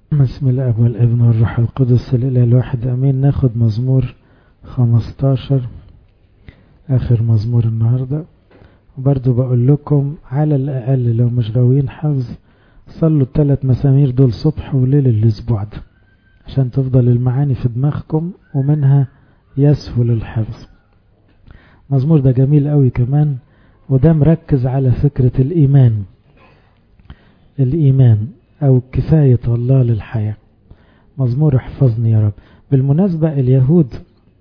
بسم الله والابن والروح القدس الإله الواحد أمين ناخد مزمور 15 آخر مزمور النهاردة وبرضو بقول لكم على الأقل لو مش غاويين حفظ صلوا الثلاث مسامير دول صبح وليل الأسبوع ده عشان تفضل المعاني في دماغكم ومنها يسهل الحفظ مزمور ده جميل قوي كمان وده مركز على فكرة الإيمان الإيمان أو كفاية الله للحياة مزمور احفظني يا رب بالمناسبة اليهود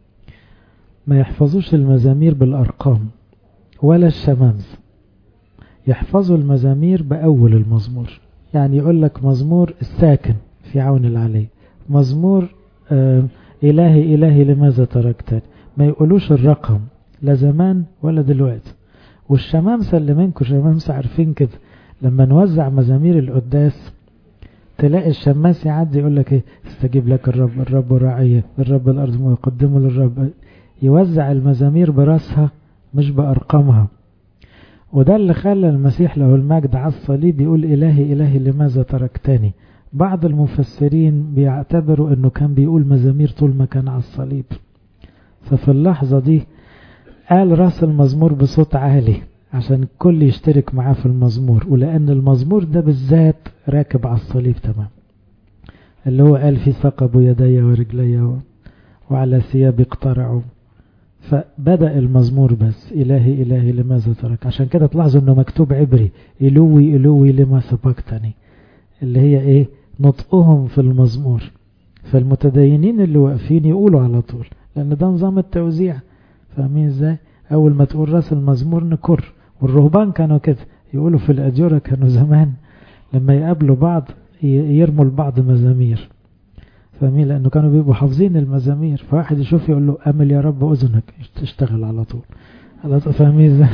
ما يحفظوش المزامير بالأرقام ولا الشمامز يحفظوا المزامير بأول المزمور يعني يقول لك مزمور الساكن في عون العلي مزمور آه إلهي إلهي لماذا تركتني ما يقولوش الرقم لا زمان ولا دلوقتي والشمامسة اللي منكم شمامسة عارفين كده لما نوزع مزامير القداس تلاقي الشماس يعدي يقول لك ايه استجيب لك الرب الرب راعية الرب الأرض ويقدمه للرب يوزع المزامير براسها مش بأرقامها وده اللي خلى المسيح له المجد على الصليب يقول إلهي إلهي لماذا تركتني بعض المفسرين بيعتبروا انه كان بيقول مزامير طول ما كان على الصليب ففي اللحظة دي قال راس المزمور بصوت عالي عشان الكل يشترك معاه في المزمور ولأن المزمور ده بالذات راكب على الصليب تمام اللي هو قال في ثقب يدي ورجلي وعلى ثيابي اقترعوا فبدأ المزمور بس إلهي إلهي لماذا ترك عشان كده تلاحظوا انه مكتوب عبري إلوي إلوي لما سبقتني اللي هي ايه نطقهم في المزمور فالمتدينين اللي واقفين يقولوا على طول لأن ده نظام التوزيع فاهمين ازاي أول ما تقول راس المزمور نكر والرهبان كانوا كده يقولوا في الأجورة كانوا زمان لما يقابلوا بعض يرموا لبعض مزامير فاهمين لأنه كانوا بيبقوا حافظين المزامير فواحد يشوف يقول له أمل يا رب أذنك تشتغل على طول على طول فاهمين ازاي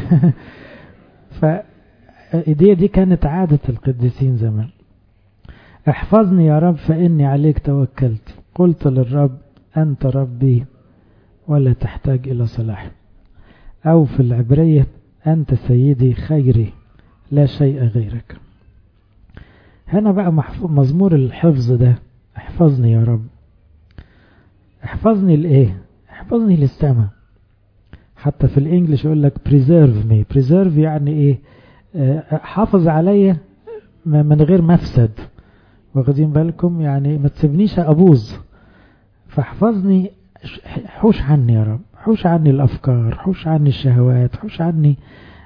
فدي دي كانت عادة القديسين زمان احفظني يا رب فإني عليك توكلت قلت للرب أنت ربي ولا تحتاج إلى صلاح أو في العبرية أنت سيدي خيري لا شيء غيرك هنا بقى مزمور الحفظ ده احفظني يا رب احفظني لإيه احفظني للسماء حتى في الانجليش يقول لك preserve me preserve يعني ايه اه حافظ عليا من غير مفسد واخدين بالكم يعني ما تسيبنيش ابوظ فاحفظني حوش عني يا رب حوش عني الافكار حوش عني الشهوات حوش عني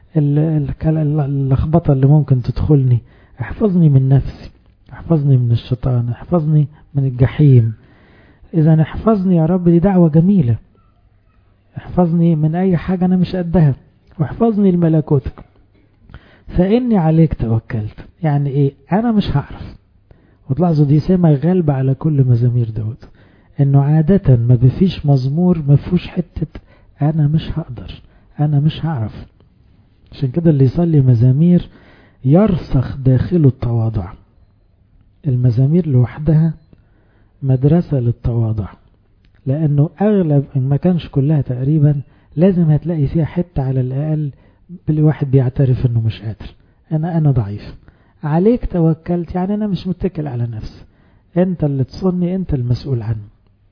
اللخبطه اللي ممكن تدخلني احفظني من نفسي احفظني من الشيطان احفظني من الجحيم اذا احفظني يا رب دي دعوه جميله احفظني من اي حاجه انا مش قدها واحفظني لملكوتك فاني عليك توكلت يعني ايه انا مش هعرف وتلاحظوا دي سمة غالبة على كل مزامير داود انه عادة ما بفيش مزمور ما فيهوش حتة انا مش هقدر انا مش هعرف عشان كده اللي يصلي مزامير يرسخ داخله التواضع المزامير لوحدها مدرسة للتواضع لانه اغلب ان ما كانش كلها تقريبا لازم هتلاقي فيها حتة على الاقل الواحد بيعترف انه مش قادر انا انا ضعيف عليك توكلت يعني انا مش متكل على نفسي انت اللي تصني انت المسؤول عنه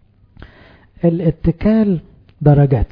الاتكال درجات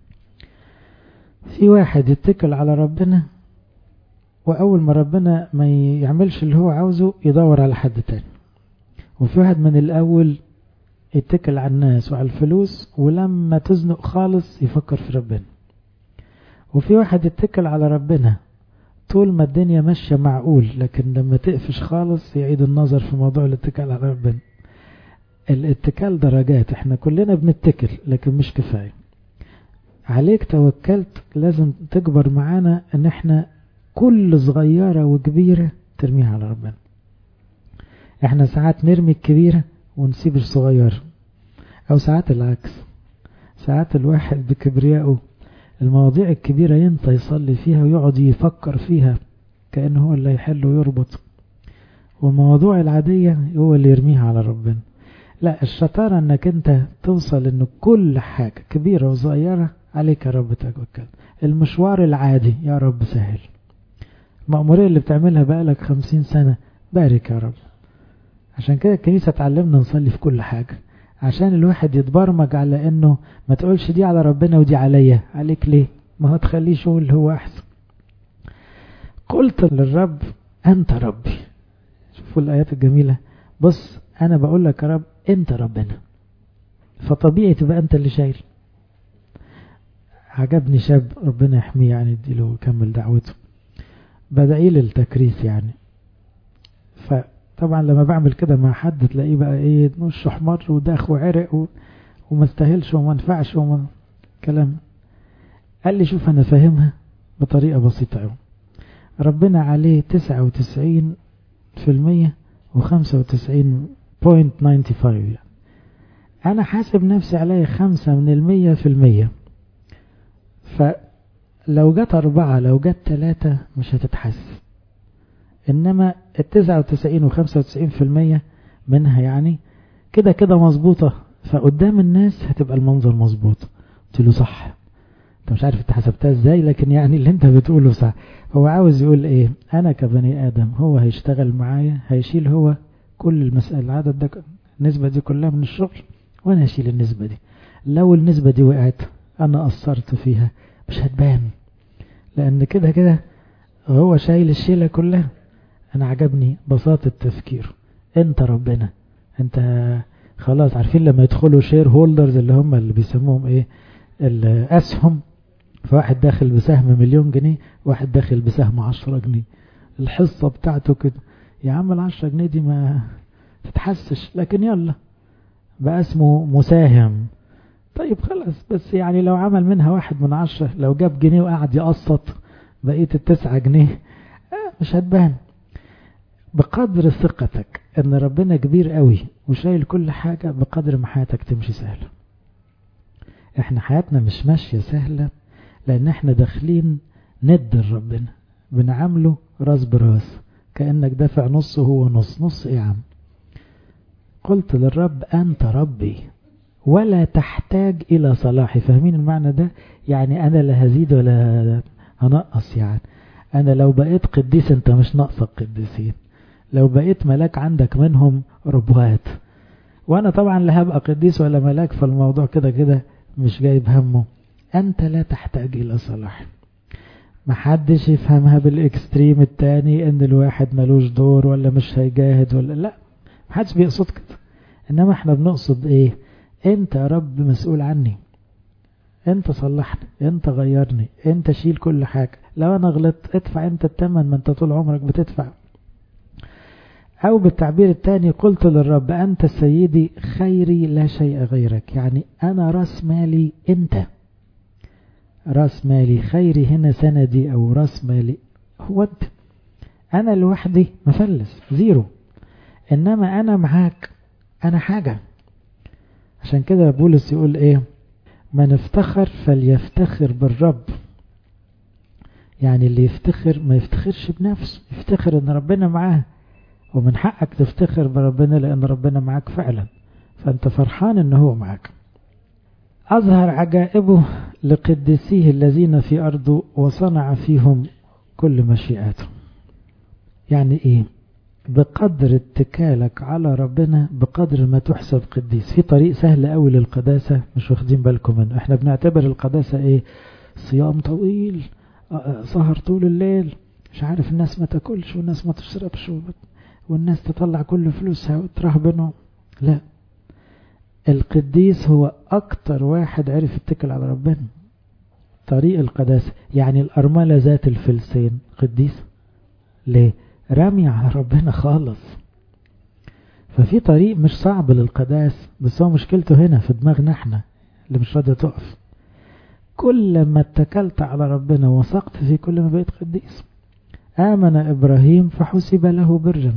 في واحد يتكل على ربنا واول ما ربنا ما يعملش اللي هو عاوزه يدور على حد تاني وفي واحد من الاول يتكل على الناس وعلى الفلوس ولما تزنق خالص يفكر في ربنا وفي واحد يتكل على ربنا طول ما الدنيا ماشية معقول لكن لما تقفش خالص يعيد النظر في موضوع الاتكال على ربنا الاتكال درجات احنا كلنا بنتكل لكن مش كفاية عليك توكلت لازم تكبر معانا ان احنا كل صغيرة وكبيرة ترميها على ربنا احنا ساعات نرمي الكبيرة ونسيب الصغيرة او ساعات العكس ساعات الواحد بكبريائه المواضيع الكبيرة ينسى يصلي فيها ويقعد يفكر فيها كأنه هو اللي يحل ويربط والمواضوع العادية هو اللي يرميها على ربنا لا الشطارة انك انت توصل ان كل حاجة كبيرة وصغيرة عليك يا رب توكل المشوار العادي يا رب سهل المأمورية اللي بتعملها بقالك خمسين سنة بارك يا رب عشان كده الكنيسة تعلمنا نصلي في كل حاجة عشان الواحد يتبرمج على انه ما تقولش دي على ربنا ودي عليا عليك ليه ما هو تخليه شغل هو احسن قلت للرب انت ربي شوفوا الايات الجميلة بص انا بقول لك يا رب انت ربنا فطبيعي تبقى انت اللي شايل عجبني شاب ربنا يحميه يعني اديله ويكمل دعوته بدعي لي التكريس يعني فطبعا لما بعمل كده مع حد تلاقيه بقى ايه وشه احمر وداخ وعرق و... وما استاهلش وما نفعش وما كلام قال لي شوف انا فاهمها بطريقة بسيطة قوي ربنا عليه تسعة وتسعين في المية وخمسة وتسعين بوينت ناينتي فايف يعني انا حاسب نفسي عليه خمسة من المية في المية فلو جت أربعة لو جت تلاتة مش هتتحس إنما التسعة وتسعين وخمسة وتسعين في المية منها يعني كده كده مظبوطة فقدام الناس هتبقى المنظر مظبوط قلت له صح انت مش عارف انت حسبتها ازاي لكن يعني اللي انت بتقوله صح هو عاوز يقول ايه انا كبني ادم هو هيشتغل معايا هيشيل هو كل المسألة العدد ده النسبة دي كلها من الشغل وانا هشيل النسبة دي لو النسبة دي وقعت انا قصرت فيها مش هتبان لان كده كده هو شايل الشيلة كلها انا عجبني بساطة تفكيره انت ربنا انت خلاص عارفين لما يدخلوا شير هولدرز اللي هم اللي بيسموهم ايه الاسهم فواحد داخل بسهم مليون جنيه واحد داخل بسهم عشرة جنيه الحصة بتاعته كده يا عم العشرة جنيه دي ما تتحسش لكن يلا بقى اسمه مساهم طيب خلاص بس يعني لو عمل منها واحد من عشرة لو جاب جنيه وقعد يقسط بقية التسعة جنيه آه مش هتبان بقدر ثقتك ان ربنا كبير قوي وشايل كل حاجة بقدر ما حياتك تمشي سهلة احنا حياتنا مش ماشية سهلة لان احنا داخلين ند ربنا بنعامله راس براس كأنك دافع نص وهو نص نص ايه يا عم قلت للرب انت ربي ولا تحتاج الى صلاحي فاهمين المعنى ده يعني انا لا هزيد ولا هنقص يعني انا لو بقيت قديس انت مش ناقصك قديسين لو بقيت ملاك عندك منهم ربوات وانا طبعا لا هبقى قديس ولا ملاك فالموضوع كده كده مش جايب همه انت لا تحتاج الى صلاح محدش يفهمها بالاكستريم التاني ان الواحد ملوش دور ولا مش هيجاهد ولا لا محدش بيقصد كده انما احنا بنقصد ايه انت يا رب مسؤول عني انت صلحني انت غيرني انت شيل كل حاجة لو انا غلطت ادفع انت التمن ما انت طول عمرك بتدفع او بالتعبير الثاني قلت للرب انت سيدي خيري لا شيء غيرك يعني انا راس مالي انت راس مالي خيري هنا سندي او راس مالي هو انت انا لوحدي مفلس زيرو انما انا معاك انا حاجة عشان كده بولس يقول ايه من افتخر فليفتخر بالرب يعني اللي يفتخر ما يفتخرش بنفسه يفتخر ان ربنا معاه ومن حقك تفتخر بربنا لان ربنا معاك فعلا فانت فرحان ان هو معاك اظهر عجائبه لقدسيه الذين في ارضه وصنع فيهم كل مشيئاته يعني ايه بقدر اتكالك على ربنا بقدر ما تحسب قديس في طريق سهل قوي للقداسة مش واخدين بالكم منه احنا بنعتبر القداسة ايه صيام طويل سهر طول الليل مش عارف الناس ما تاكلش والناس ما تشربش والناس تطلع كل فلوسها وترهبنه لا القديس هو اكتر واحد عرف يتكل على ربنا طريق القداسة يعني الأرملة ذات الفلسين قديس ليه رامي على ربنا خالص ففي طريق مش صعب للقداس بس هو مشكلته هنا في دماغنا احنا اللي مش راضية تقف كل ما اتكلت على ربنا وثقت في كل ما بقيت قديس آمن إبراهيم فحسب له برا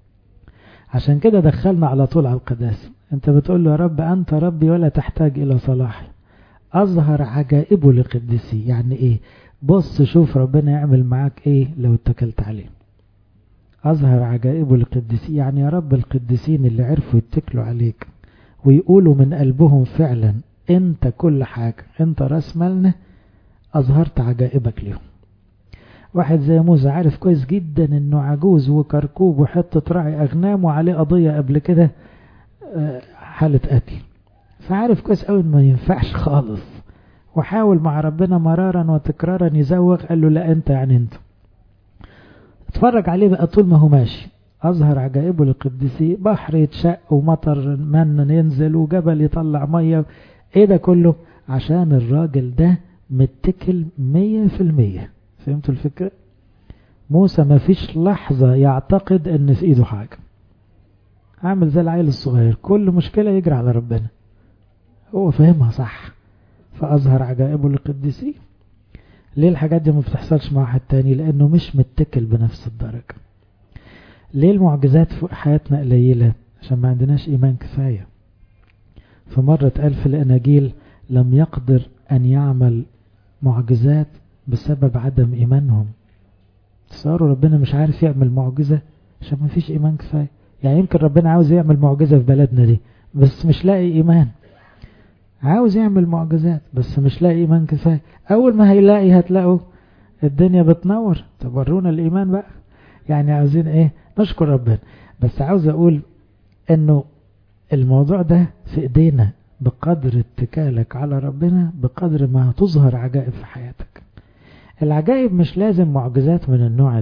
عشان كده دخلنا على طول على القداس انت بتقول له يا رب أنت ربي ولا تحتاج إلى صلاحي أظهر عجائبه لقدسي يعني إيه بص شوف ربنا يعمل معاك إيه لو اتكلت عليه أظهر عجائبه لقدسي يعني يا رب القديسين اللي عرفوا يتكلوا عليك ويقولوا من قلبهم فعلا انت كل حاجة انت راس مالنا أظهرت عجائبك لهم واحد زي موسى عارف كويس جدا انه عجوز وكركوب وحتة راعي اغنام وعليه قضية قبل كده حالة قتل فعارف كويس قوي ما ينفعش خالص وحاول مع ربنا مرارا وتكرارا يزوغ قال له لا انت يعني انت اتفرج عليه بقى طول ما هو ماشي أظهر عجائبه للقديسين بحر يتشق ومطر من ينزل وجبل يطلع مية ايه ده كله عشان الراجل ده متكل مية في المية فهمتوا الفكرة موسى ما فيش لحظة يعتقد ان في ايده حاجة عامل زي العيل الصغير كل مشكلة يجري على ربنا هو فهمها صح فأظهر عجائبه للقديسين ليه الحاجات دي ما بتحصلش مع واحد تاني لأنه مش متكل بنفس الدرجة ليه المعجزات في حياتنا قليلة عشان ما عندناش إيمان كفاية فمرة اتقال في الأناجيل لم يقدر أن يعمل معجزات بسبب عدم إيمانهم تصوروا ربنا مش عارف يعمل معجزة عشان ما فيش إيمان كفاية يعني يمكن ربنا عاوز يعمل معجزة في بلدنا دي بس مش لاقي إيمان عاوز يعمل معجزات بس مش لاقي إيمان كفاية أول ما هيلاقي هتلاقوا الدنيا بتنور طب ورونا الإيمان بقى يعني عاوزين إيه نشكر ربنا بس عاوز أقول إنه الموضوع ده في إيدينا بقدر اتكالك على ربنا بقدر ما تظهر عجائب في حياتك العجائب مش لازم معجزات من النوع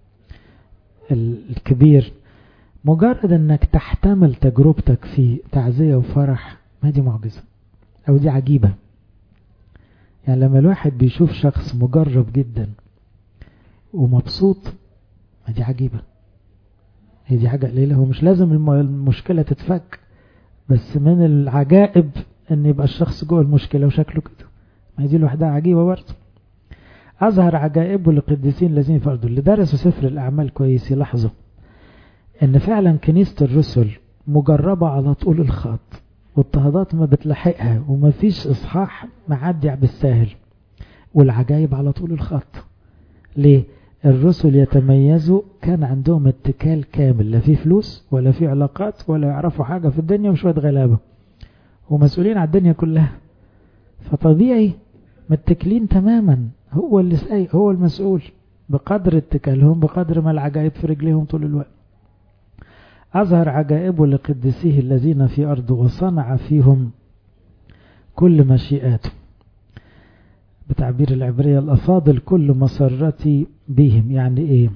الكبير مجرد انك تحتمل تجربتك في تعزية وفرح ما دي معجزة او دي عجيبة يعني لما الواحد بيشوف شخص مجرب جدا ومبسوط ما دي عجيبة هي دي حاجة قليلة هو مش لازم المشكلة تتفك بس من العجائب ان يبقى الشخص جوه المشكلة وشكله كده ما دي لوحدها عجيبة برضه أظهر عجائبه للقديسين الذين فرضوا اللي درسوا سفر الأعمال كويس يلاحظوا إن فعلا كنيسة الرسل مجربة على طول الخط واضطهادات ما بتلحقها وما فيش إصحاح معدي بالساهل والعجائب على طول الخط ليه؟ الرسل يتميزوا كان عندهم اتكال كامل لا في فلوس ولا في علاقات ولا يعرفوا حاجة في الدنيا وشوية غلابة ومسؤولين على الدنيا كلها فطبيعي متكلين تماما هو اللي سايق هو المسؤول بقدر اتكالهم بقدر ما العجائب في رجليهم طول الوقت أظهر عجائبه لقدسيه الذين في أرضه وصنع فيهم كل مشيئاته بتعبير العبرية الأفاضل كل مسرتي بهم يعني إيه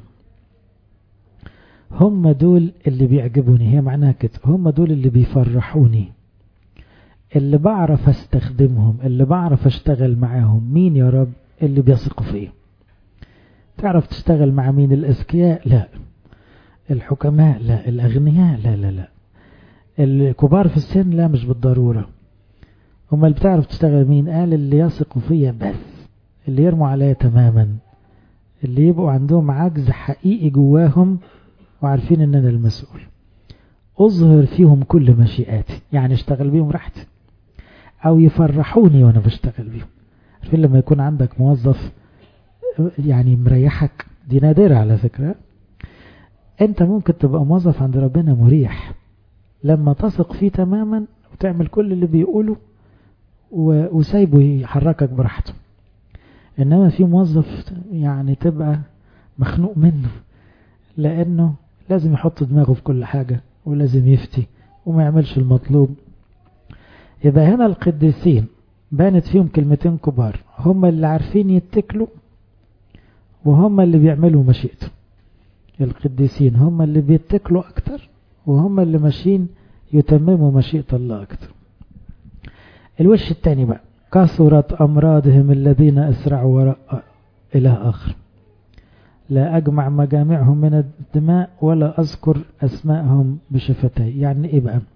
هم دول اللي بيعجبوني هي معناها كده هم دول اللي بيفرحوني اللي بعرف استخدمهم اللي بعرف اشتغل معاهم مين يا رب اللي بيثقوا فيه تعرف تشتغل مع مين الأذكياء لا الحكماء لا الأغنياء لا لا لا الكبار في السن لا مش بالضرورة هم اللي بتعرف تشتغل مين قال اللي يثقوا فيا بس اللي يرموا عليا تماما اللي يبقوا عندهم عجز حقيقي جواهم وعارفين ان انا المسؤول اظهر فيهم كل مشيئاتي يعني اشتغل بيهم راحتي او يفرحوني وانا بشتغل بيهم عارفين لما يكون عندك موظف يعني مريحك دي نادرة على فكرة انت ممكن تبقى موظف عند ربنا مريح لما تثق فيه تماما وتعمل كل اللي بيقوله وسايبه يحركك براحته انما في موظف يعني تبقى مخنوق منه لانه لازم يحط دماغه في كل حاجة ولازم يفتي وما يعملش المطلوب يبقى هنا القديسين بانت فيهم كلمتين كبار هم اللي عارفين يتكلوا وهم اللي بيعملوا مشيئته القديسين هم اللي بيتكلوا أكتر وهم اللي ماشيين يتمموا مشيئة الله أكتر الوش الثاني بقى كثرت أمراضهم الذين أسرعوا وراء إله آخر لا أجمع مجامعهم من الدماء ولا أذكر أسماءهم بشفتي يعني إيه بقى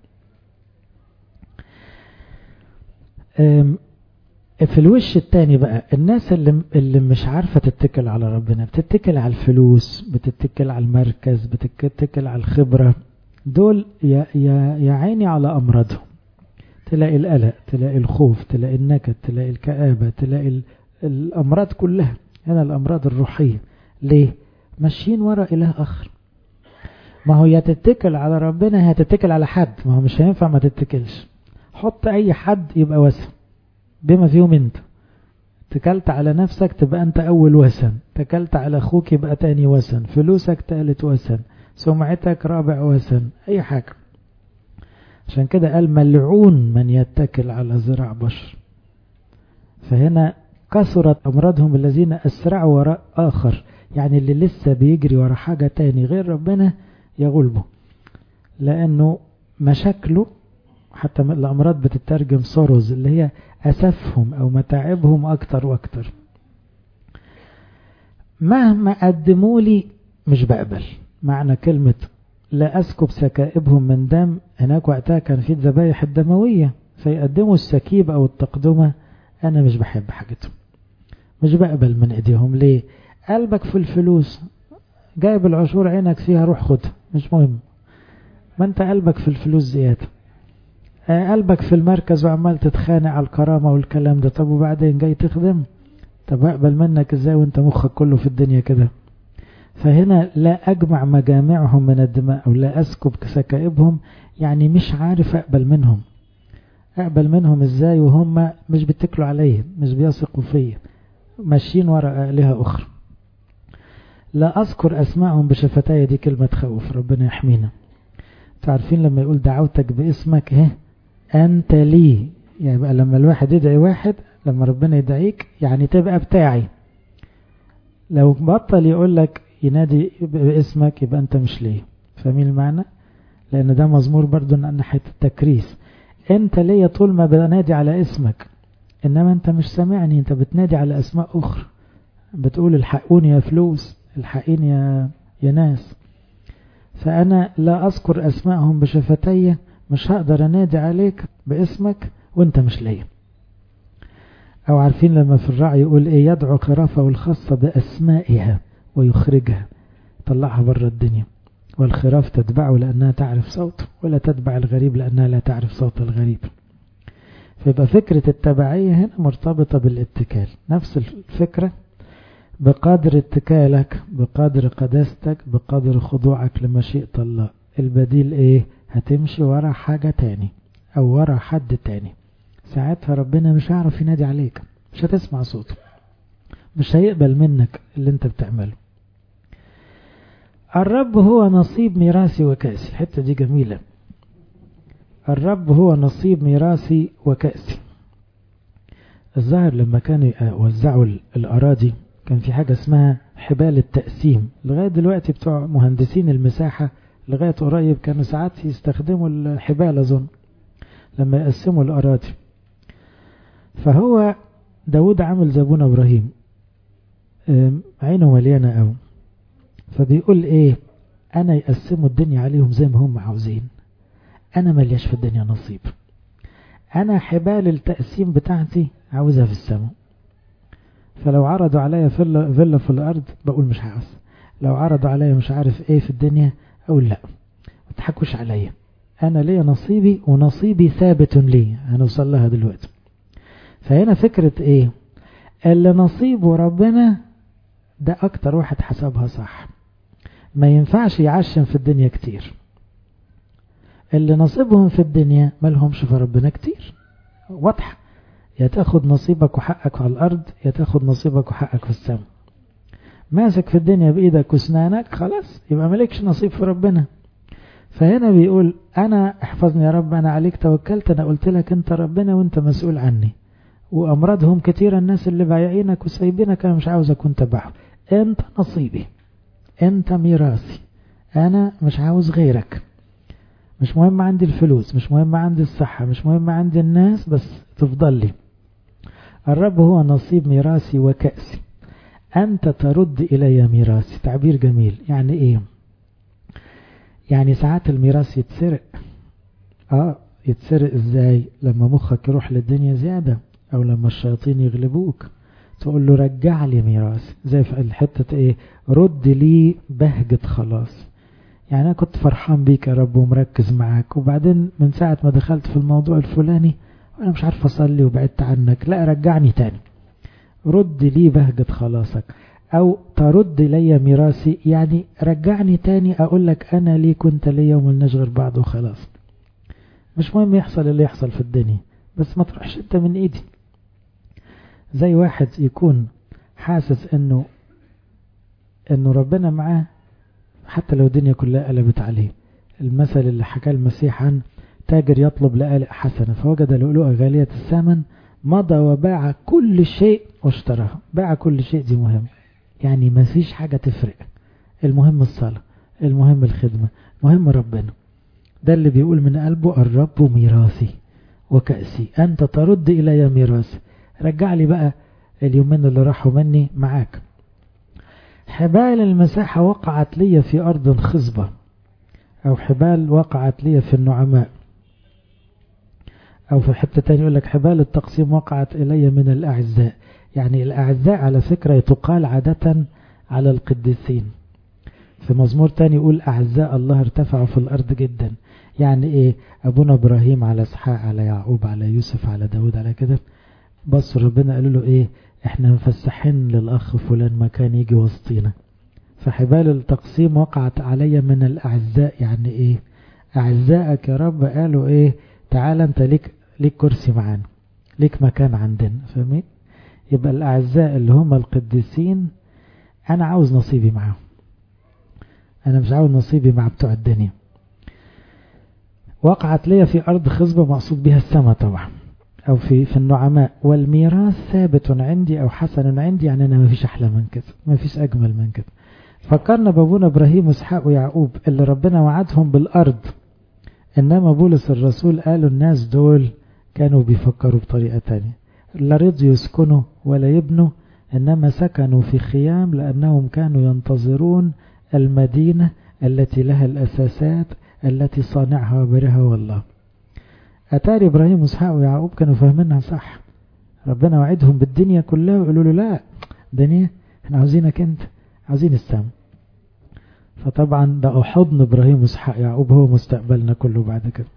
في الوش التاني بقى الناس اللي, اللي مش عارفة تتكل على ربنا بتتكل على الفلوس بتتكل على المركز بتتكل على الخبرة دول يا, يا, يا عيني على أمراضهم تلاقي القلق تلاقي الخوف تلاقي النكد تلاقي الكآبة تلاقي الأمراض كلها هنا الأمراض الروحية ليه ماشيين ورا إله آخر ما هو يا تتكل على ربنا يا تتكل على حد ما هو مش هينفع ما تتكلش حط أي حد يبقى وسم بما فيهم انت تكلت على نفسك تبقى أنت أول وثن تكلت على أخوك يبقى تاني وثن فلوسك تالت وثن سمعتك رابع وثن أي حاجة عشان كده قال ملعون من يتكل على ذراع بشر فهنا كثرت أمراضهم الذين أسرعوا وراء آخر يعني اللي لسه بيجري ورا حاجة تاني غير ربنا يغلبه لأنه مشاكله حتى الأمراض بتترجم سوروز اللي هي أسفهم أو متاعبهم أكتر وأكتر مهما قدموا لي مش بقبل معنى كلمة لا أسكب سكائبهم من دم هناك وقتها كان في الذبايح الدموية فيقدموا السكيب أو التقدمة أنا مش بحب حاجتهم مش بقبل من إيديهم ليه قلبك في الفلوس جايب العشور عينك فيها روح خدها مش مهم ما انت قلبك في الفلوس زيادة قلبك في المركز وعمال تتخانق على الكرامة والكلام ده طب وبعدين جاي تخدم طب اقبل منك ازاي وانت مخك كله في الدنيا كده فهنا لا أجمع مجامعهم من الدماء أو لا أسكب سكائبهم يعني مش عارف أقبل منهم أقبل منهم إزاي وهم مش بيتكلوا عليا مش بيثقوا فيا ماشيين وراء آلهة أخرى لا أذكر أسمائهم بشفتاي دي كلمة خوف ربنا يحمينا تعرفين لما يقول دعوتك باسمك ها أنت لي يعني بقى لما الواحد يدعي واحد لما ربنا يدعيك يعني تبقى بتاعي لو بطل يقول لك ينادي باسمك يبقى أنت مش ليه فاهمين المعنى لأن ده مزمور برضو عن ناحية التكريس أنت ليا طول ما بنادي على اسمك إنما أنت مش سامعني أنت بتنادي على أسماء أخرى بتقول الحقوني يا فلوس الحقيني يا, يا ناس فأنا لا أذكر أسمائهم بشفتي مش هقدر أنادي عليك باسمك وانت مش ليا أو عارفين لما في الرعي يقول إيه يدعو خرافه الخاصة بأسمائها ويخرجها طلعها بره الدنيا والخراف تتبعه لأنها تعرف صوته ولا تتبع الغريب لأنها لا تعرف صوت الغريب فيبقى فكرة التبعية هنا مرتبطة بالاتكال نفس الفكرة بقدر اتكالك بقدر قداستك بقدر خضوعك لمشيئة الله البديل ايه هتمشي ورا حاجة تاني او ورا حد تاني ساعتها ربنا مش هيعرف ينادي عليك مش هتسمع صوته مش هيقبل منك اللي انت بتعمله الرب هو نصيب ميراثي وكأسي الحتة دي جميلة الرب هو نصيب ميراثي وكأسي الظاهر لما كانوا يوزعوا الأراضي كان في حاجة اسمها حبال التقسيم لغاية دلوقتي بتوع مهندسين المساحة لغاية قريب كانوا ساعات يستخدموا الحبال أظن لما يقسموا الأراضي فهو داود عامل زبون إبراهيم عينه مليانة أوي فبيقول إيه أنا يقسموا الدنيا عليهم زي ما هم عاوزين أنا ملياش في الدنيا نصيب أنا حبال التقسيم بتاعتي عاوزها في السماء فلو عرضوا عليا فيلا, فيلا في الأرض بقول مش عاوز لو عرضوا عليا مش عارف ايه في الدنيا اقول لا ما تضحكوش عليا انا ليا نصيبي ونصيبي ثابت لي هنوصل لها دلوقتي فهنا فكرة ايه اللي نصيبه ربنا ده اكتر واحد حسبها صح ما ينفعش يعشم في الدنيا كتير اللي نصيبهم في الدنيا مالهمش في ربنا كتير واضحه يا تاخد نصيبك وحقك على الأرض يا تاخد نصيبك وحقك في السماء ماسك في الدنيا بإيدك واسنانك خلاص يبقى مالكش نصيب في ربنا فهنا بيقول أنا احفظني يا رب أنا عليك توكلت أنا قلت لك أنت ربنا وأنت مسؤول عني وأمراضهم كتيرة الناس اللي بايعينك وسايبينك أنا مش عاوز أكون تبعهم أنت نصيبي أنت ميراثي أنا مش عاوز غيرك مش مهم عندي الفلوس مش مهم عندي الصحة مش مهم عندي الناس بس تفضل لي الرب هو نصيب ميراثي وكأسي أنت ترد إلي ميراثي تعبير جميل يعني إيه يعني ساعات الميراث يتسرق آه يتسرق إزاي لما مخك يروح للدنيا زيادة أو لما الشياطين يغلبوك تقول له رجع لي ميراثي زي في الحتة إيه رد لي بهجة خلاص يعني أنا كنت فرحان بيك يا رب ومركز معاك وبعدين من ساعة ما دخلت في الموضوع الفلاني وأنا مش عارف أصلي وبعدت عنك لا رجعني تاني رد لي بهجة خلاصك أو ترد لي ميراثي يعني رجعني تاني أقول لك أنا لي كنت ليا وملناش غير بعض وخلاص مش مهم يحصل اللي يحصل في الدنيا بس ما تروحش أنت من إيدي زي واحد يكون حاسس انه انه ربنا معاه حتى لو الدنيا كلها قلبت عليه المثل اللي حكاه المسيح عن تاجر يطلب لآلئ حسنة فوجد لؤلؤة غالية الثمن مضى وباع كل شيء واشتراها باع كل شيء دي مهم يعني ما فيش حاجة تفرق المهم الصلاة المهم الخدمة مهم ربنا ده اللي بيقول من قلبه الرب ميراثي وكأسي أنت ترد إلي ميراثي رجع لي بقى اليومين اللي راحوا مني معاك حبال المساحة وقعت لي في أرض خصبة أو حبال وقعت لي في النعماء أو في حتة تاني يقول لك حبال التقسيم وقعت إلي من الأعزاء يعني الأعزاء على فكرة تقال عادة على القديسين في مزمور تاني يقول أعزاء الله ارتفعوا في الأرض جدا يعني إيه أبونا إبراهيم على إسحاق على يعقوب على يوسف على داود على كده بص ربنا قالوا له إيه إحنا مفسحين للأخ فلان مكان يجي وسطينا فحبال التقسيم وقعت علي من الأعزاء يعني إيه أعزائك يا رب قالوا إيه تعال أنت ليك ليك كرسي معانا ليك مكان عندنا فاهمين يبقى الأعزاء اللي هم القديسين أنا عاوز نصيبي معاهم أنا مش عاوز نصيبي مع بتوع الدنيا وقعت لي في أرض خصبة مقصود بها السماء طبعا أو في في النعماء والميراث ثابت عندي أو حسن عندي يعني أنا ما فيش أحلى من كده ما فيش أجمل من كده فكرنا بابونا إبراهيم وإسحاق ويعقوب اللي ربنا وعدهم بالأرض إنما بولس الرسول قالوا الناس دول كانوا بيفكروا بطريقة تانية لا رضوا يسكنوا ولا يبنوا إنما سكنوا في خيام لأنهم كانوا ينتظرون المدينة التي لها الأساسات التي صانعها وبرها والله أتاري إبراهيم وإسحاق ويعقوب كانوا فاهمينها صح ربنا وعدهم بالدنيا كلها ويقولوا له لا دنيا احنا عاوزينك انت عاوزين السماء فطبعا ده حضن إبراهيم وإسحاق يعقوب هو مستقبلنا كله بعد كده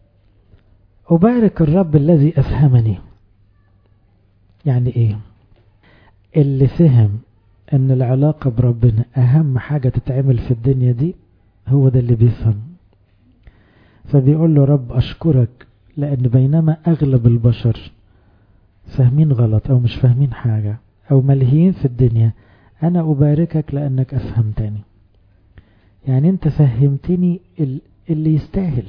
أبارك الرب الذي أفهمني يعني إيه اللي فهم ان العلاقة بربنا اهم حاجة تتعمل في الدنيا دي هو ده اللي بيفهم فبيقول له رب اشكرك لان بينما اغلب البشر فاهمين غلط او مش فاهمين حاجة او ملهيين في الدنيا انا اباركك لانك افهمتني يعني انت فهمتني اللي يستاهل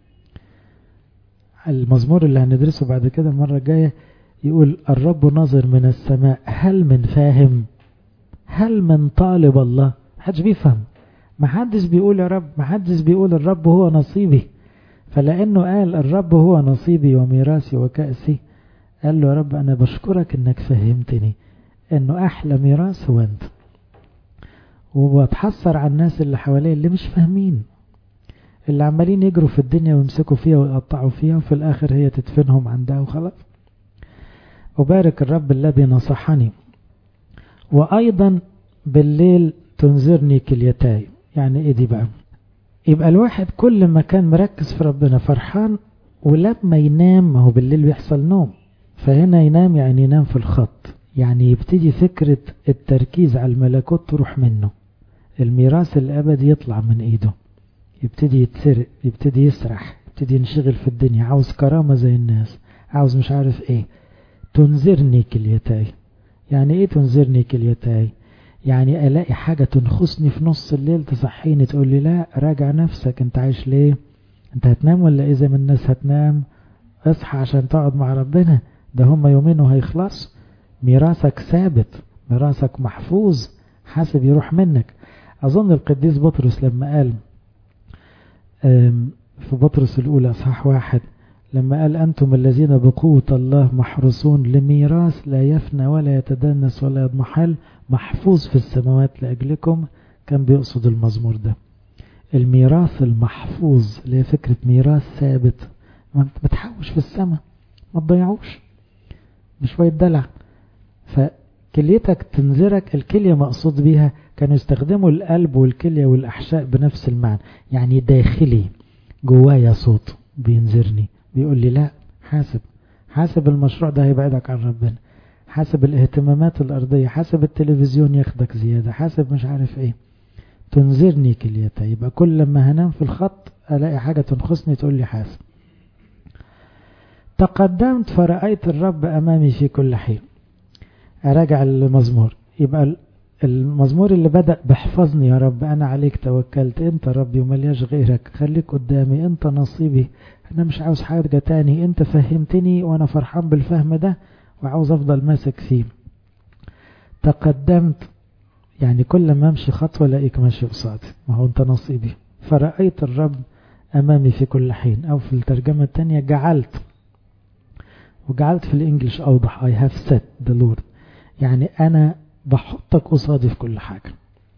المزمور اللي هندرسه بعد كده المرة الجاية يقول الرب ناظر من السماء هل من فاهم هل من طالب الله محدش بيفهم محدش بيقول يا رب محدش بيقول الرب هو نصيبي فلأنه قال الرب هو نصيبي وميراثي وكأسي قال له يا رب أنا بشكرك إنك فهمتني إنه أحلى ميراث هو أنت وبتحسر على الناس اللي حواليه اللي مش فاهمين اللي عمالين يجروا في الدنيا ويمسكوا فيها ويقطعوا فيها وفي الآخر هي تدفنهم عندها وخلاص أبارك الرب الذي نصحني وأيضا بالليل تنذرني كليتاي يعني إيه دي بقى يبقى الواحد كل ما كان مركز في ربنا فرحان ولما ينام ما هو بالليل بيحصل نوم فهنا ينام يعني ينام في الخط يعني يبتدي فكرة التركيز على الملكوت تروح منه الميراث الأبدي يطلع من إيده يبتدي يتسرق يبتدي يسرح يبتدي ينشغل في الدنيا عاوز كرامة زي الناس عاوز مش عارف ايه تنذرني كليتاي يعني ايه تنذرني كليتاي يعني الاقي حاجة تنخسني في نص الليل تصحيني تقول لي لا راجع نفسك انت عايش ليه انت هتنام ولا ايه زي ما الناس هتنام اصحى عشان تقعد مع ربنا ده هم يومين وهيخلص ميراثك ثابت ميراثك محفوظ حاسب يروح منك اظن القديس بطرس لما قال في بطرس الاولى اصحاح واحد لما قال أنتم الذين بقوة الله محروسون لميراث لا يفنى ولا يتدنس ولا يضمحل محفوظ في السماوات لأجلكم كان بيقصد المزمور ده الميراث المحفوظ اللي هي فكرة ميراث ثابت ما بتحوش في السماء ما تضيعوش بشوية دلع فكليتك تنذرك الكلية مقصود بيها كانوا يستخدموا القلب والكلية والأحشاء بنفس المعنى يعني داخلي جوايا صوت بينذرني بيقول لي لا حاسب حاسب المشروع ده هيبعدك عن ربنا حاسب الاهتمامات الأرضية حاسب التلفزيون ياخدك زيادة حاسب مش عارف ايه تنذرني كليتها يبقى كل لما هنام في الخط ألاقي حاجة تنخصني تقول لي حاسب تقدمت فرأيت الرب أمامي في كل حين أراجع المزمور يبقى المزمور اللي بدأ بحفظني يا رب أنا عليك توكلت أنت ربي وملياش غيرك خليك قدامي أنت نصيبي أنا مش عاوز حاجة تاني أنت فهمتني وأنا فرحان بالفهم ده وعاوز أفضل ماسك فيه تقدمت يعني كل ما أمشي خطوة لاقيك ماشي قصادي ما هو أنت نصيبي فرأيت الرب أمامي في كل حين أو في الترجمة الثانية جعلت وجعلت في الإنجليش أوضح I have set the Lord يعني أنا بحطك قصادي في كل حاجة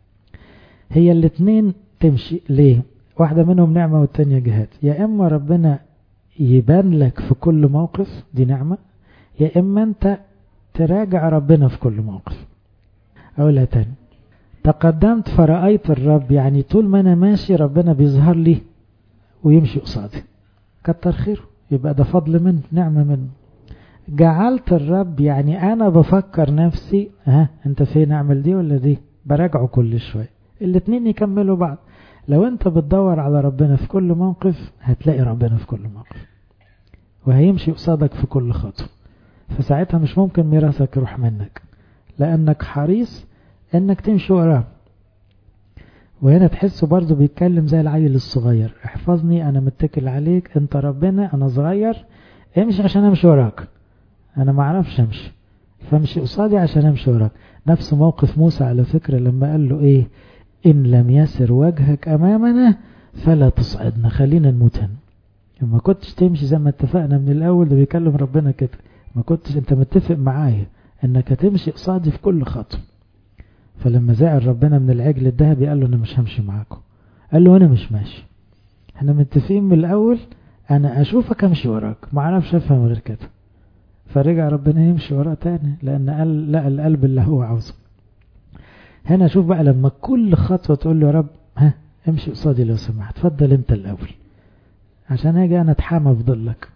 هي الاتنين تمشي ليه واحدة منهم نعمة والتانية جهاد يا إما ربنا يبان لك في كل موقف دي نعمة يا إما أنت تراجع ربنا في كل موقف أقولها تاني تقدمت فرأيت الرب يعني طول ما أنا ماشي ربنا بيظهر لي ويمشي قصادي كتر خيره يبقى ده فضل منه نعمة منه جعلت الرب يعني أنا بفكر نفسي ها أنت فين أعمل دي ولا دي براجعه كل شوية الاتنين يكملوا بعض لو أنت بتدور على ربنا في كل موقف هتلاقي ربنا في كل موقف وهيمشي قصادك في كل خطوة فساعتها مش ممكن ميراثك يروح منك لأنك حريص أنك تمشي وراه وهنا تحسه برضه بيتكلم زي العيل الصغير احفظني أنا متكل عليك أنت ربنا أنا صغير امشي عشان أمشي وراك أنا ما أعرفش أمشي فامشي قصادي عشان أمشي وراك نفس موقف موسى على فكرة لما قال له إيه إن لم يسر وجهك أمامنا فلا تصعدنا خلينا نموت هنا ما كنتش تمشي زي ما اتفقنا من الأول ده بيكلم ربنا كده ما كنتش أنت متفق معايا أنك هتمشي قصادي في كل خطوة فلما زعل ربنا من العجل الذهبي قال له أنا مش همشي معاكم قال له أنا مش ماشي احنا متفقين من الأول أنا أشوفك أمشي وراك ما أعرفش أفهم غير كده فرجع ربنا يمشي وراه تاني لأن قال لا القلب اللي هو عاوزه هنا شوف بقى لما كل خطوة تقول له يا رب ها امشي قصادي لو سمحت اتفضل انت الأول عشان اجي انا اتحامى في ظلك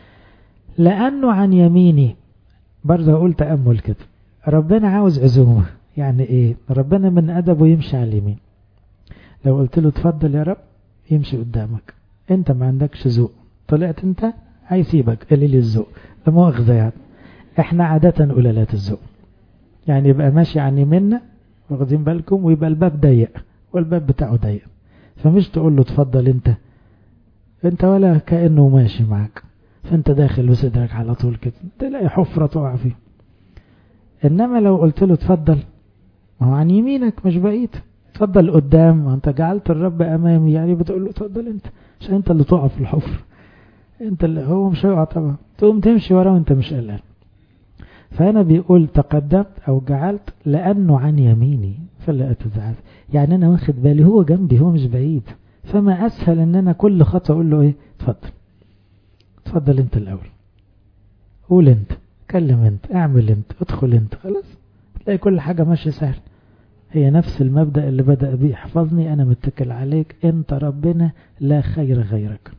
لأنه عن يميني برضه أقول تأمل كده ربنا عاوز عزومة يعني ايه ربنا من أدبه يمشي على اليمين لو قلت له اتفضل يا رب يمشي قدامك انت ما عندكش ذوق طلعت انت هيسيبك قليل الذوق لا مؤاخذة يعني احنا عادة قلالات الذوق يعني يبقى ماشي عن يميننا واخدين بالكم ويبقى الباب ضيق والباب بتاعه ضيق فمش تقول له اتفضل انت انت ولا كأنه ماشي معاك فانت داخل بصدرك على طول كده تلاقي حفرة تقع فيه انما لو قلت له اتفضل ما هو عن يمينك مش بعيد اتفضل قدام ما انت جعلت الرب امامي يعني بتقول له اتفضل انت عشان انت اللي تقع في الحفر انت اللي هو مش هيقع طبعا تقوم تمشي وراه وانت مش قلقان فهنا بيقول تقدمت او جعلت لانه عن يميني فلا اتزعل يعني انا واخد بالي هو جنبي هو مش بعيد فما اسهل ان انا كل خطوه اقول له ايه اتفضل اتفضل انت الاول قول انت كلم انت اعمل انت ادخل انت خلاص تلاقي كل حاجه ماشيه سهل هي نفس المبدأ اللي بدأ بيه احفظني أنا متكل عليك أنت ربنا لا خير غيرك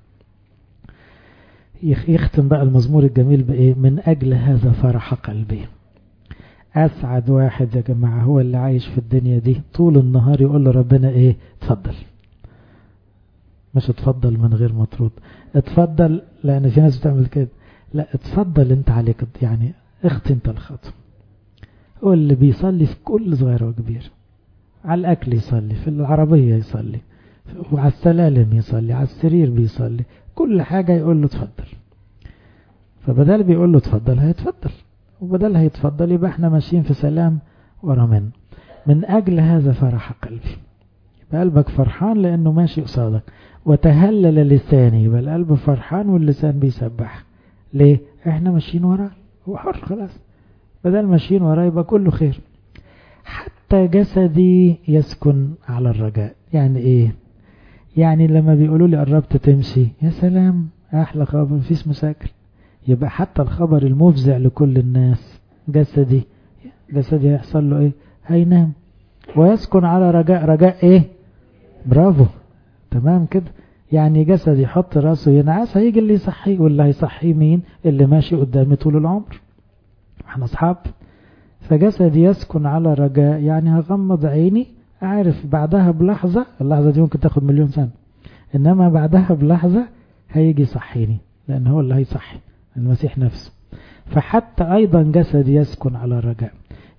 يختم بقى المزمور الجميل بإيه من أجل هذا فرح قلبي أسعد واحد يا جماعة هو اللي عايش في الدنيا دي طول النهار يقول لربنا إيه اتفضل مش اتفضل من غير مطرود اتفضل لأن في ناس بتعمل كده لا اتفضل انت عليك يعني اخت انت الخطوة هو اللي بيصلي في كل صغير وكبير على الأكل يصلي في العربية يصلي وعلى السلالم يصلي على السرير بيصلي كل حاجة يقول له اتفضل فبدل بيقول له اتفضل هيتفضل وبدل هيتفضل يبقى احنا ماشيين في سلام ورا منه من أجل هذا فرح قلبي يبقى قلبك فرحان لأنه ماشي قصادك وتهلل لساني يبقى القلب فرحان واللسان بيسبح ليه احنا ماشيين وراه هو حر خلاص بدل ماشيين وراه يبقى كله خير حتى جسدي يسكن على الرجاء يعني ايه يعني لما بيقولوا لي قربت تمشي يا سلام احلى خبر مفيش مشاكل يبقى حتى الخبر المفزع لكل الناس جسدي جسدي هيحصل له ايه هينام ويسكن على رجاء رجاء ايه برافو تمام كده يعني جسد يحط راسه ينعس هيجي اللي يصحيه واللي هيصحيه مين اللي ماشي قدامي طول العمر احنا اصحاب فجسد يسكن على رجاء يعني هغمض عيني عارف بعدها بلحظة اللحظة دي ممكن تاخد مليون سنة انما بعدها بلحظة هيجي يصحيني لان هو اللي هيصحي المسيح نفسه فحتى ايضا جسد يسكن على رجاء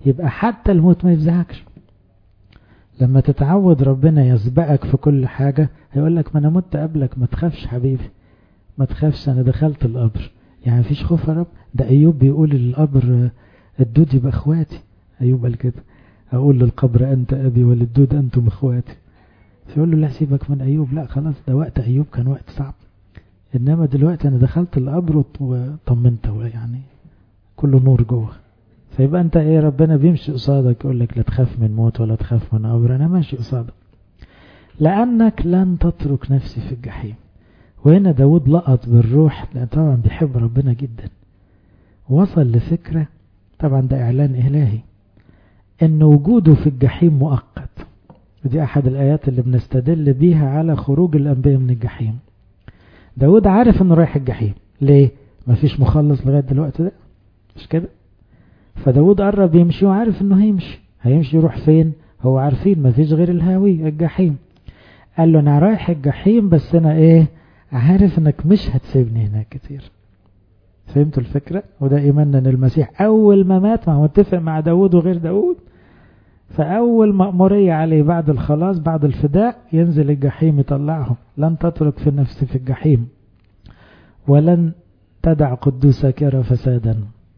يبقى حتى الموت ما يفزعكش لما تتعود ربنا يسبقك في كل حاجة هيقول لك ما انا مت قبلك ما تخافش حبيبي ما تخافش انا دخلت القبر يعني مفيش خوف يا رب ده ايوب بيقول للقبر الدود يبقى اخواتي ايوب قال كده اقول للقبر انت ابي وللدود انتم اخواتي فيقول له لا سيبك من ايوب لا خلاص ده وقت ايوب كان وقت صعب انما دلوقتي انا دخلت القبر وطمنت يعني كله نور جوه فيبقى انت ايه ربنا بيمشي قصادك يقول لك لا تخاف من موت ولا تخاف من قبر انا ماشي قصادك لانك لن تترك نفسي في الجحيم وهنا داود لقط بالروح لان طبعا بيحب ربنا جدا وصل لفكرة طبعا ده اعلان الهي ان وجوده في الجحيم مؤقت ودي احد الايات اللي بنستدل بيها على خروج الانبياء من الجحيم داود عارف انه رايح الجحيم ليه مفيش مخلص لغاية دلوقتي ده مش كده فداود قرب يمشي وعارف انه هيمشي هيمشي يروح فين هو عارفين مفيش غير الهاوي الجحيم قال له انا رايح الجحيم بس انا ايه عارف انك مش هتسيبني هناك كتير فهمتوا الفكرة وده ايماننا ان المسيح اول ما مات ما هو متفق مع داود وغير داود فاول مأمورية عليه بعد الخلاص بعد الفداء ينزل الجحيم يطلعهم لن تترك في النفس في الجحيم ولن تدع قدوسك يرى فسادا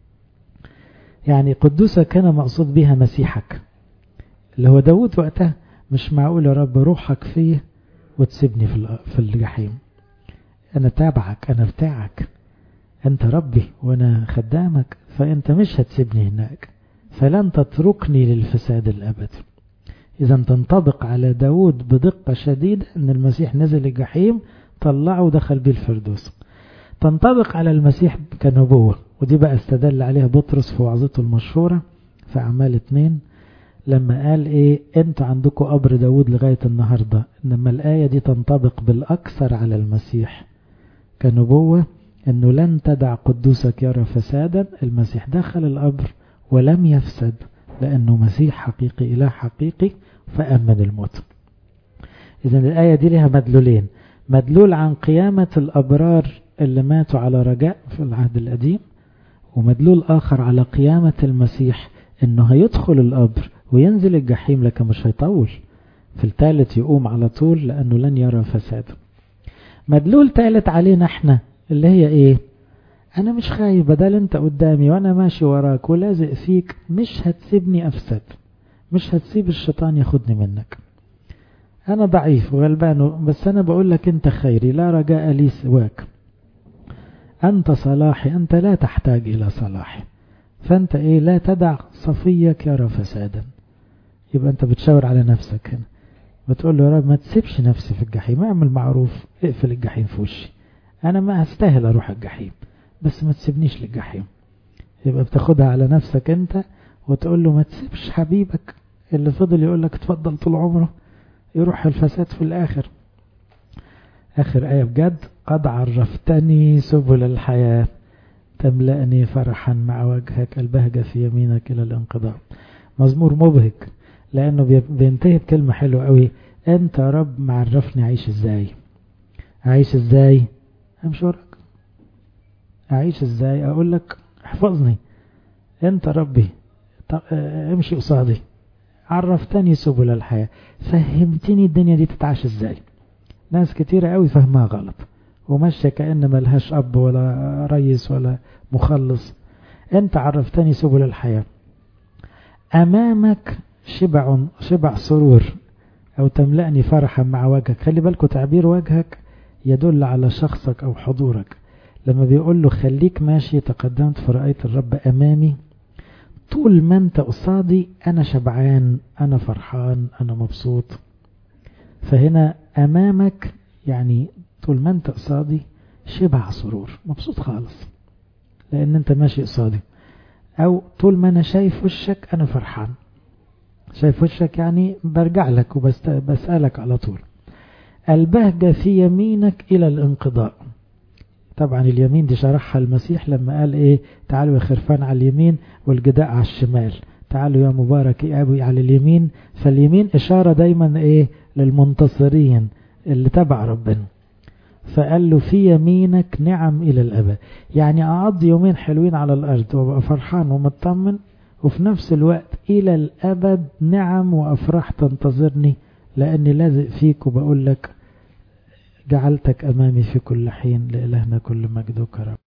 يعني قدوسك كان مقصود بها مسيحك اللي هو داود وقتها مش معقول يا رب روحك فيه وتسيبني في الجحيم انا تابعك انا بتاعك انت ربي وانا خدامك فانت مش هتسيبني هناك فلن تتركني للفساد الابدي اذا تنطبق على داود بدقة شديدة ان المسيح نزل الجحيم طلعه ودخل بيه الفردوس تنطبق على المسيح كنبوة ودي بقى استدل عليها بطرس في وعظته المشهورة في أعمال اتنين لما قال ايه انتوا عندكم قبر داود لغاية النهاردة انما الآية دي تنطبق بالأكثر على المسيح كنبوة انه لن تدع قدوسك يرى فسادا المسيح دخل القبر ولم يفسد لأنه مسيح حقيقي إله حقيقي فأمن الموت إذا الآية دي لها مدلولين مدلول عن قيامة الأبرار اللي ماتوا على رجاء في العهد القديم ومدلول آخر على قيامة المسيح انه هيدخل القبر وينزل الجحيم لكن مش هيطول في الثالث يقوم على طول لأنه لن يرى فساد مدلول ثالث علينا احنا اللي هي ايه انا مش خايف بدل انت قدامي وانا ماشي وراك ولازق فيك مش هتسيبني افسد مش هتسيب الشيطان ياخدني منك انا ضعيف وغلبان بس انا بقول لك انت خيري لا رجاء لي سواك أنت صلاحي أنت لا تحتاج إلى صلاحي فأنت إيه لا تدع صفيك يرى فسادا يبقى أنت بتشاور على نفسك هنا بتقول له يا رب ما تسيبش نفسي في الجحيم اعمل معروف اقفل الجحيم في وشي أنا ما أستاهل أروح الجحيم بس ما تسيبنيش للجحيم يبقى بتاخدها على نفسك أنت وتقول له ما تسيبش حبيبك اللي فضل يقول لك اتفضل طول عمره يروح الفساد في الآخر آخر آية بجد قد عرفتني سبل الحياة تملأني فرحا مع وجهك البهجة في يمينك إلى الانقضاء مزمور مبهج لأنه بينتهي بكلمة حلوة قوي أنت يا رب معرفني أعيش إزاي أعيش إزاي أمشي وراك أعيش إزاي أقول لك احفظني أنت ربي امشي قصادي عرفتني سبل الحياة فهمتني الدنيا دي تتعاش إزاي ناس كتيرة قوي فهمها غلط وماشية كأن ملهاش أب ولا ريس ولا مخلص أنت عرفتني سبل الحياة أمامك شبع شبع سرور أو تملأني فرحا مع وجهك خلي بالكوا تعبير وجهك يدل على شخصك أو حضورك لما بيقول له خليك ماشي تقدمت فرأيت الرب أمامي طول ما أنت قصادي أنا شبعان أنا فرحان أنا مبسوط فهنا أمامك يعني طول ما أنت قصادي شبع سرور مبسوط خالص لأن أنت ماشي قصادي أو طول ما أنا شايف وشك أنا فرحان شايف وشك يعني برجع لك وبسألك على طول البهجة في يمينك إلى الانقضاء طبعا اليمين دي شرحها المسيح لما قال ايه تعالوا يا خرفان على اليمين والجداء على الشمال تعالوا يا مبارك يا ابوي على اليمين فاليمين اشارة دايما ايه للمنتصرين اللي تبع ربنا فقال له في يمينك نعم الى الابد يعني اقضي يومين حلوين على الارض وابقى فرحان ومطمن وفي نفس الوقت إلى الأبد نعم وأفراح تنتظرني لأني لازق فيك وبقول لك جعلتك أمامي في كل حين لإلهنا كل مجد وكرم